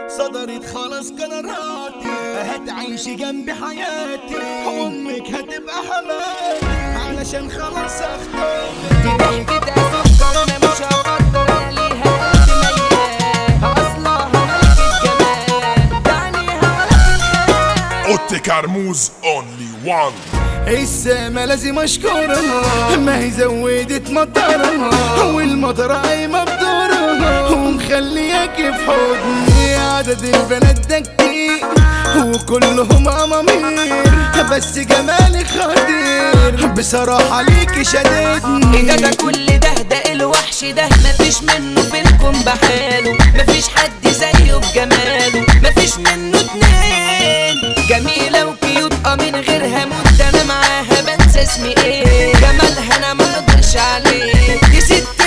صدرت خلاص قراراتي هتعيشي جنبي حياتي امك هتبقى حماتي علشان خلاص اختارك ضحكة سكر انا مش هقدر انا ليها قلبي ميال اصلها ملكة جمال دعنيها ولا في الخيال Otte Carmouze, only one. السما لازم اشكرها ما هي زودت مطرها والمطر قايمه بدورها ومخلياك في حضني عدد البنات ده كتير وكلهم امامير بس جمالك خطير بصراحه ليكي شددني ايه ده ده كل ده ده الوحش ده مفيش منه في الكون بحاله مفيش حد زيه بجماله مفيش منه اتنين جميلة وكيوت اه من غيرها مت انا معاها بنسى اسمي ايه جمالها انا ما اقدرش عليه دي ست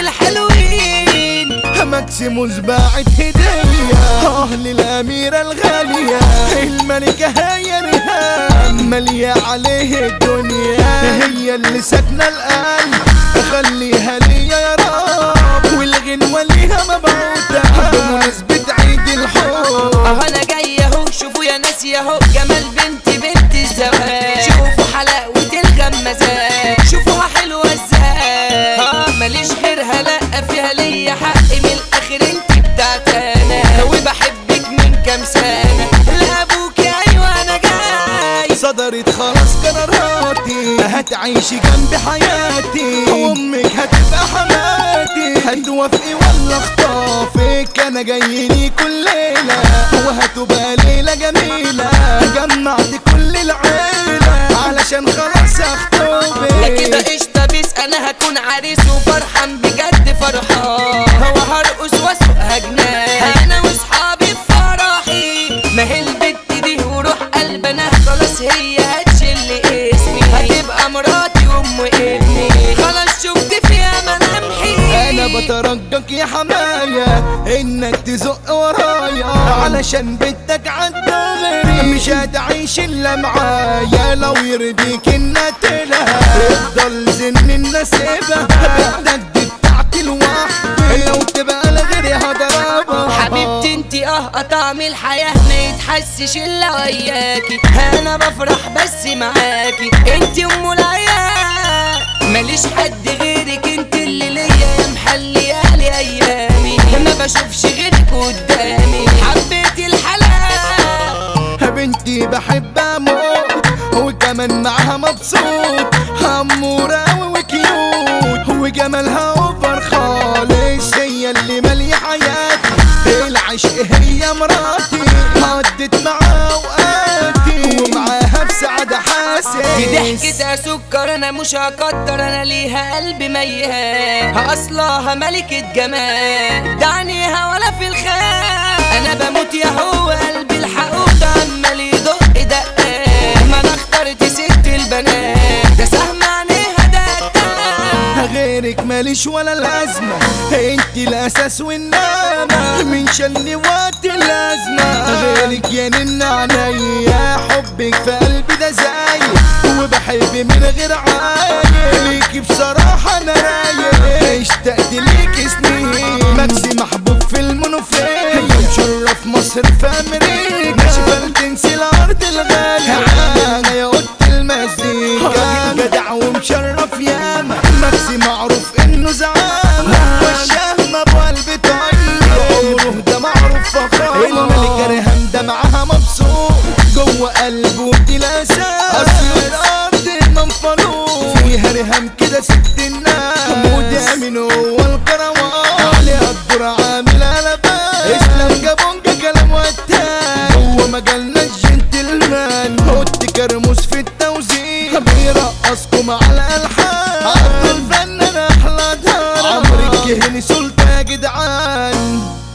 الحلوين ماكسيموس باعت هدية اه للأميرة الغالية الملكة هي ريهام مالية عليه الدنيا هي اللي ساكنة القلب خليها ليا يا رب والغنوة ليها مبعوثة بمناسبة عيد الحب اه انا جاي اهو شوفوا يا ناس ياهو جمال بنتي بنت الزواج شوفوا حلاوة الغمازات شوفوها حلوة ازاي اه ماليش غيرها لا فيها ليا حق من الاخر انت بتاعت انا وبحبك من كام سنة لابوك ايوه انا جاي صدرت خلاص قراراتي هتعيشي جنب حياتي امك هتبقى حماتي هتوافقي ولا اخطافك انا جاي لي كل ليله وهتبقى ليله جميله جمعت كل العيله علشان خلاص لا كده اخطبك قشطة بيس انا هكون عريس وفرحان بجد فرحان هو هرقص واسوقها جنان انا واصحابي في فرحي ما هي البت دي وروح قلبنا خلاص هي هتشيل اسمي هتبقى مراتي وام ابني خلاص شفت فيها ملامحي انا بترجك يا حماية انك تزق ورايا علشان بدك عالدغري مش هتعيش الا معايا لو يرضيك انك تلها افضل زن النسيبة بدك دي بتاعتي لوحدي لو تبقى لغيري هضربها حبيبتي انتي اه طعم الحياة ما يتحسش الا وياكي انا بفرح بس معاكي انتي ام العيال ماليش حد غيرك انت اللي ليا يا محليالي ايامي ما بشوفش غيرك قدامي حبيتي الحلال بنتي بحب اموت وكمان معاها مبسوط امورة وكيوت وجمالها اوفر خالص هي اللي مالية حياتي العشق هي مراتي عدت معاها اوقاتي ومعاها بسعادة دي حاسس ضحكة سكر انا مش هقدر انا ليها قلبي ميال اصلها ملكة جمال دعنيها ولا في الخيال انا بموت يا هو قلبي الحقود عمال يدق دقات ما انا اخترت ست البنات ده سهم عينيها دقات غيرك ماليش ولا لازمة انت الاساس والنعمة من شل وقت اللازمة غيرك يا نن عينيا حبك في قلبي ده زايد وبحب من غير عايل ليكي بصراحة انا رايق اشتقت ليك سنين ماكسي محبوب في المنوفية مشرف مصر في امريكا ناشفة تنسي الارض الغالية انا يا قلت المزيكا جدع ومشرف ياما ماكسي معروف انه زعامة والشهم ابو قلب طيب عمره ده معروف فخامة الملكة ريهام ده معاها مبسوط جوه قلبه دي الاساس اصل الارض المنفلوط فيها ريهام كده ست الناس مودي امين هو الكروان عليها الدور عامل قلبان اسلام جابونجا كلام وتان هو مجالنا الجنتلمان حط كرموس في التوزيع بيرقصكم على الالحان عبد الفنان احلى دهر عمرو الكهني سلطة يا جدعان